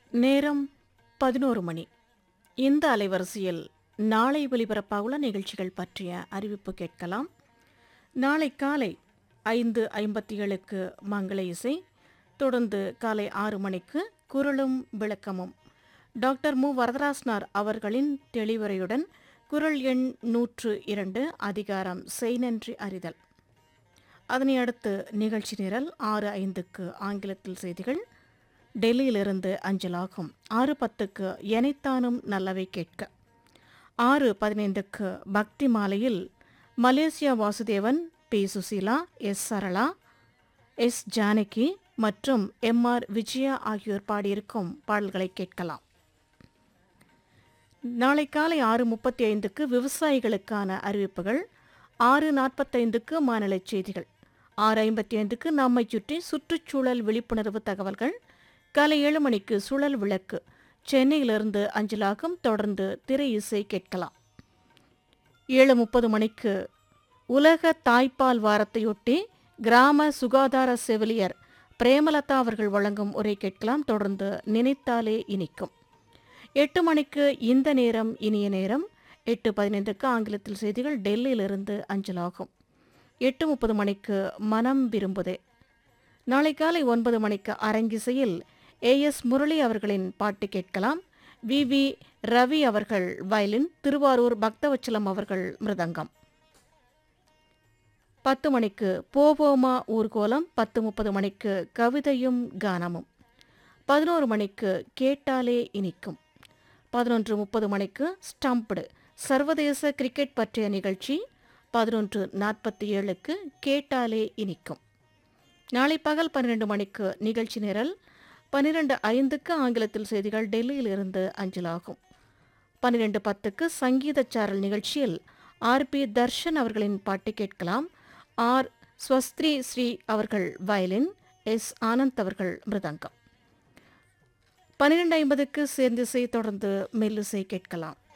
நேரம் பதினோரு மணி இந்த அலைவரிசையில் நாளை ஒலிபரப்பாகுள்ள நிகழ்ச்சிகள் பற்றிய அறிவிப்பு கேட்கலாம் நாளை காலை ஐந்து ஐம்பத்தி ஏழுக்கு மங்கள இசை தொடர்ந்து காலை ஆறு மணிக்கு குரலும் விளக்கமும் டாக்டர் மு வரதராசனார் அவர்களின் தெளிவுரையுடன் குரல் எண் நூற்று இரண்டு அதிகாரம் செய்நன்றி அறிதல் அதனை அடுத்து நிகழ்ச்சி நிரல் ஆறு ஐந்துக்கு ஆங்கிலத்தில் செய்திகள் டெல்லியிலிருந்து அஞ்சலாகும் ஆறு பத்துக்கு எனைத்தானும் நல்லவை கேட்க ஆறு பதினைந்துக்கு பக்தி மாலையில் Malaysia Vasudevan P Susheela S Sarala S Janaki மற்றும் எம் ஆர் விஜயா ஆகியோர் பாடியிருக்கும் பாடல்களை கேட்கலாம் நாளை காலை ஆறு முப்பத்தி ஐந்துக்கு விவசாயிகளுக்கான அறிவிப்புகள் ஆறு நாற்பத்தைந்துக்கு மாநில செய்திகள் ஆறு ஐம்பத்தி ஐந்துக்கு நம்மை சுற்றி சுற்றுச்சூழல் விழிப்புணர்வு தகவல்கள் காலை ஏழு மணிக்கு சுழல் விளக்கு சென்னையிலிருந்து அஞ்சலாகும் தொடர்ந்து திரை இசை கேட்கலாம் ஏழு முப்பது மணிக்கு உலக தாய்ப்பால் வாரத்தையொட்டி கிராம சுகாதார செவிலியர் பிரேமலதா அவர்கள் வழங்கும் உரை கேட்கலாம் தொடர்ந்து நினைத்தாலே இனிக்கும் எட்டு மணிக்கு இந்த நேரம் இனிய நேரம் எட்டு பதினைந்துக்கு ஆங்கிலத்தில் செய்திகள் டெல்லியிலிருந்து அஞ்சலாகும் எட்டு முப்பது மணிக்கு மனம் விரும்புதே நாளை காலை ஒன்பது மணிக்கு அரங்கிசையில் ஏ எஸ் முரளி அவர்களின் பாட்டு கேட்கலாம் வி வி ரவி அவர்கள் வயலின் திருவாரூர் பக்தவச்சலம் அவர்கள் மிருதங்கம் பத்து மணிக்கு போவோமா ஊர்கோலம் பத்து முப்பது மணிக்கு கவிதையும் கானமும் பதினோரு மணிக்கு கேட்டாலே இனிக்கும் பதினொன்று முப்பது மணிக்கு ஸ்டம்ப்டு சர்வதேச கிரிக்கெட் பற்றிய நிகழ்ச்சி பதினொன்று நாற்பத்தி ஏழுக்கு கேட்டாலே இனிக்கும் நாளை பகல் பன்னிரண்டு மணிக்கு நிகழ்ச்சி நிரல் பன்னிரண்டு ஐந்துக்கு ஆங்கிலத்தில் செய்திகள் டெல்லியில் இருந்து அஞ்சலாகும் பன்னிரண்டு பத்துக்கு சங்கீத சாரல் நிகழ்ச்சியில் ஆர் பி தர்ஷன் அவர்களின் பாட்டு கேட்கலாம் ஆர் ஸ்வஸ்திரி ஸ்ரீ அவர்கள் வயலின் எஸ் ஆனந்த் அவர்கள் மிருதங்கம் பன்னிரண்டு ஐம்பதுக்கு சேர்ந்திசை தொடர்ந்து மெல்லிசை கேட்கலாம்